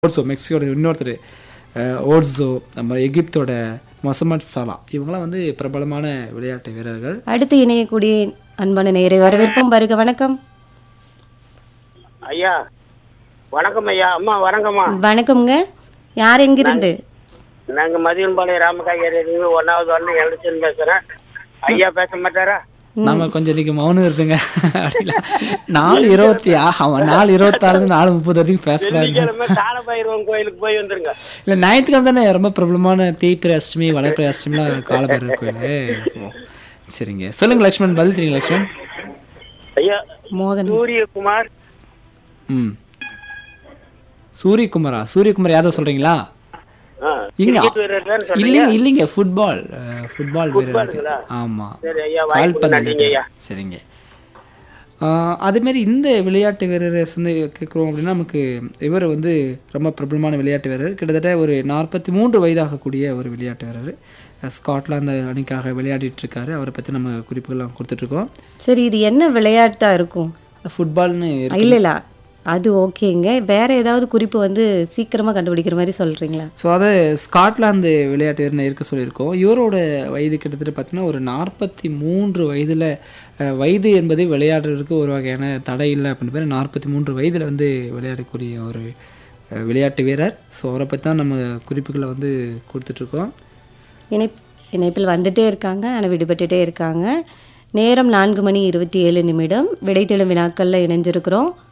ஓட்ஸோ மெக்சிகோட இன்னொருத்தர் அஹ், ஓட்ஸோ நம்ம எகிப்தோட மொசமட் சாலா இவங்களாம் வந்து பிரபலமான விளையாட்டு வீரர்கள் அடுத்து இணையக்கூடிய அன்பான நேரை வரவேற்போம் வருக வணக்கம் ஐயா வணக்கம் ஐயா அம்மா வணக்கம்மா வணக்கம்ங்க யார் எங்கிருந்து நாங்க மதியன்பாளையம் ராமகாய்கறி ஒன்னாவது வந்து எழுச்சின்னு பேசுறேன் ஐயா பேச மாட்டாரா நம்ம கொஞ்சம் இன்னைக்கு மௌனம் இருக்குங்க அப்படிங்களா? நாலு இருபத்தி ஆ- ஆமா நாலு இருபத்தாறு நாலு முப்பது வரைக்கும் பேசக்கூடாது வெள்ளிக்கிழமை காலபைரவன் கோயிலுக்கு போய் வந்துருங்க இல்லை ஞாயிற்றுக்கிழமை தானே ரொம்ப பிரபலமான தேய்பிரை அஷ்டமி வளர்ப்பிரை அஷ்டமிலாம் காலபைரவர் கோயில் சரிங்க சொல்லுங்க லக்ஷ்மண் பதில் தெரியுங்க லக்ஷ்மண் ஐயா மோகன் சூரியகுமார் ம் சூரியகுமாரா சூரியகுமார் யாதவ் சொல்றீங்களா ஆ, இங்க cricket வீரர் தான் சொல்றீங்க இல்லைங்க இல்லைங்க ஃபுட்பால் அஹ், ஃபுட்பால் வீரர் அது. ஃபுட்பாலுங்களா? ஆமா சரி ஐயா வாய்ப்பு கால்பந்து நன்றிங்க ஐயா சரிங்க ஆஹ் அதேமாரி இந்த விளையாட்டு வீரரை வந்து கேட்குறோம் அப்படின்னா நமக்கு இவர் வந்து ரொம்ப பிரபலமான விளையாட்டு வீரர் கிட்டத்தட்ட ஒரு நாற்பத்தி மூன்று வயதாகக்கூடிய ஒரு விளையாட்டு வீரர் அஹ் ஸ்காட்லாந்து அணிக்காக விளையாடிட்டு இருக்காரு அவரை பற்றி நம்ம குறிப்புகள்லாம் கொடுத்துட்ருக்கோம் சரி இது என்ன விளையாட்டா இருக்கும் ஃபுட்பால்னு இல்ல இல்ல அது ஓகேங்க வேற ஏதாவது குறிப்பு வந்து சீக்கிரமா கண்டுபிடிக்கிற மாதிரி சொல்றீங்களா ஸோ அதை ஸ்காட்லாந்து விளையாட்டு வீரனை இருக்க சொல்லியிருக்கோம் இவரோட வயது கிட்டத்தட்ட பார்த்தீங்கன்னா ஒரு நாற்பத்தி மூன்று வயதில் வயது என்பது விளையாடுறதுக்கு ஒரு வகையான தடை இல்லை அப்படின்னு பேர் நாற்பத்தி மூன்று வயதில் வந்து விளையாடக்கூடிய ஒரு அஹ், விளையாட்டு வீரர் ஸோ அவரை பற்றி தான் நம்ம குறிப்புகளை வந்து கொடுத்துட்ருக்கோம் இணைப் இணைப்பில் வந்துட்டே இருக்காங்க ஆனால் விடுபட்டுட்டே இருக்காங்க நேரம் நான்கு மணி இருபத்தி ஏழு நிமிடம் விடை தேடும் வினாக்களில் இணைஞ்சிருக்கிறோம்